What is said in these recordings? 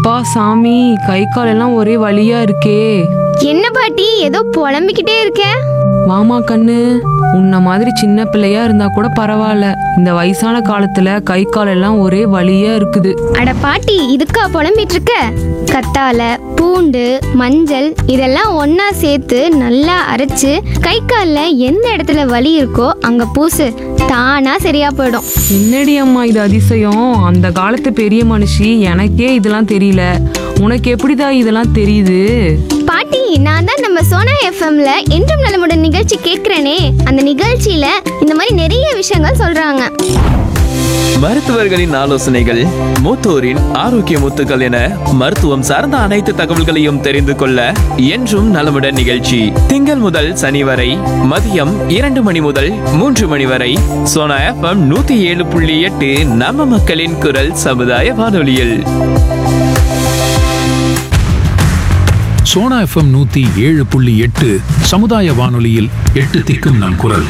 அப்பா சாமி கை கால் எல்லாம் ஒரே வலியா இருக்கே என்ன பாட்டி ஏதோ புலம்பிக்கிட்டே இருக்க வாமா கண்ணு உன்ன மாதிரி சின்ன பிள்ளையா இருந்தா கூட பரவாயில்ல இந்த வயசான காலத்துல கை கால் எல்லாம் ஒரே வலியா இருக்குது அட பாட்டி இதுக்கா புலம்பிட்டு இருக்க கத்தால பூண்டு மஞ்சள் இதெல்லாம் ஒண்ணா சேர்த்து நல்லா அரைச்சு கை காலில் எந்த இடத்துல வலி இருக்கோ அங்க பூசு தானா சரியா போயிடும் என்னடி அம்மா இது அதிசயம் அந்த காலத்து பெரிய மனுஷி எனக்கே இதெல்லாம் தெரியல உனக்கு எப்படிடா இதெல்லாம் தெரியுது பாட்டி நான் தான் நம்ம சோனா எஃப்எம்ல என்றும் நலமுடன் நிகழ்ச்சி கேட்கிறேனே அந்த நிகழ்ச்சியில இந்த மாதிரி நிறைய விஷயங்கள் சொல்றாங்க மருத்துவர்களின் ஆலோசனைகள் மூத்தோரின் ஆரோக்கிய முத்துக்கள் என மருத்துவம் சார்ந்த அனைத்து தகவல்களையும் தெரிந்து கொள்ள என்றும் நலமுடன் நிகழ்ச்சி திங்கள் முதல் சனி வரை மதியம் இரண்டு மணி முதல் மூன்று மணி வரை சோனா எஃப்எம் நூத்தி ஏழு புள்ளி எட்டு நம்ம மக்களின் குரல் சமுதாய வானொலியில் சோனா எஃப்எம் நூத்தி ஏழு புள்ளி எட்டு சமுதாய வானொலியில் எட்டு திக்கும் நம் குரல்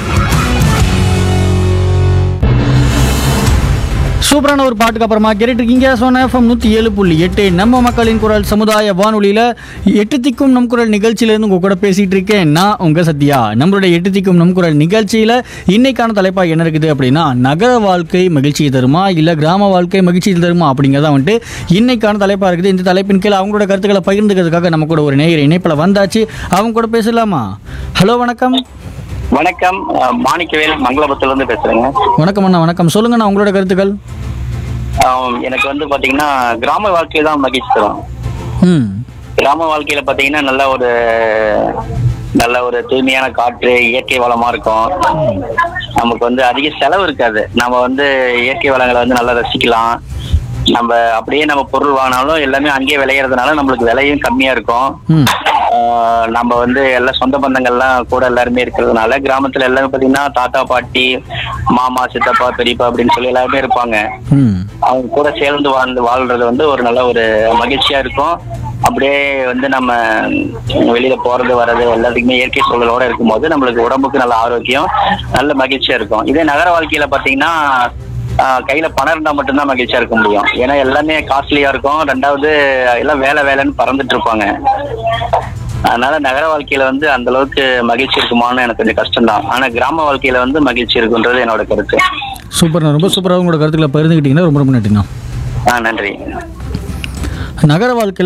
சூப்பரான ஒரு பாட்டுக்கு அப்புறமா கேட்டுட்டு இருக்கீங்க சோனா எஃப்எம் நூற்றி ஏழு புள்ளி எட்டு நம்ம மக்களின் குரல் சமுதாய வானொலியில் எட்டு திக்கும் நம் குரல் நிகழ்ச்சியிலேருந்து உங்கள் கூட பேசிகிட்டு இருக்கேன் நான் உங்கள் சத்யா நம்மளுடைய எட்டு திக்கும் நம் குரல் நிகழ்ச்சியில் இன்னைக்கான தலைப்பாக என்ன இருக்குது அப்படின்னா நகர வாழ்க்கை மகிழ்ச்சியை தருமா இல்லை கிராம வாழ்க்கை மகிழ்ச்சியை தருமா அப்படிங்கிறதா வந்துட்டு இன்னைக்கான தலைப்பாக இருக்குது இந்த தலைப்பின் கீழே அவங்களோட கருத்துக்களை பகிர்ந்துக்கிறதுக்காக நம்ம கூட ஒரு நேயர் இணைப்பில் வந்தாச்சு அவங்க கூட பேசலாமா ஹலோ வணக்கம் வணக்கம் அஹ், மாணிக்கவேல் மங்களபுரத்துல இருந்து பேசுறேங்க வணக்கம் அண்ணா வணக்கம் சொல்லுங்கண்ணா உங்களோட கருத்துக்கள் ஆம், எனக்கு வந்து பாத்தீங்கன்னா கிராம வாழ்க்கை தான் மகிழ்ச்சி தரும் ம் கிராம வாழ்க்கையில பாத்தீங்கன்னா நல்ல ஒரு நல்ல ஒரு தூய்மையான காற்று இயற்கை வளமா இருக்கும் நமக்கு வந்து அதிக செலவு இருக்காது நம்ம வந்து இயற்கை வளங்களை வந்து நல்லா ரசிக்கலாம் நம்ம அப்படியே நம்ம பொருள் வாங்கினாலும் எல்லாமே அங்கேயே விளையிறதுனால நம்மளுக்கு விலையும் கம்மியா இருக்கும் ம் ஆஹ் நம்ம வந்து எல்லா சொந்த பந்தங்கள்லாம் கூட எல்லாருமே இருக்கிறதுனால கிராமத்துல எல்லாமே பாத்தீங்கன்னா தாத்தா பாட்டி மாமா சித்தப்பா பெரியப்பா அப்படின்னு சொல்லி எல்லாருமே இருப்பாங்க ம் அவங்க கூட சேர்ந்து வாழ்ந்து வாழ்றது வந்து ஒரு நல்ல ஒரு மகிழ்ச்சியா இருக்கும் அப்படியே வந்து நம்ம வெளியில போறது வர்றது எல்லாத்துக்குமே இயற்கை சூழலோட இருக்கும்போது நம்மளுக்கு உடம்புக்கு நல்ல ஆரோக்கியம் நல்ல மகிழ்ச்சியா இருக்கும் இதே நகர வாழ்க்கையில பாத்தீங்கன்னா ஆஹ் கையில பணம் இருந்தா மட்டும்தான் மகிழ்ச்சியா இருக்க முடியும் ஏன்னா எல்லாமே காஸ்ட்லியா இருக்கும் ரெண்டாவது எல்லாம் வேலை வேலைன்னு பறந்துட்டு இருப்பாங்க அதனால நகர வாழ்க்கையில வந்து அந்த அளவுக்கு மகிழ்ச்சி இருக்குமான்னு எனக்கு கொஞ்சம் கஷ்டம்தான் ஆனா கிராம வாழ்க்கையில வந்து மகிழ்ச்சி இருக்குன்றது என்னோட கருத்து சூப்பர்ண்ணா ரொம்ப சூப்பராக உங்களோட கருத்துக்களை பகிர்ந்துக்கிட்டீங்கன்னா ரொம்ப ரொம்ப நன்றிண்ணா ஆஹ் நன்றி நகர வாழ்க்கையில்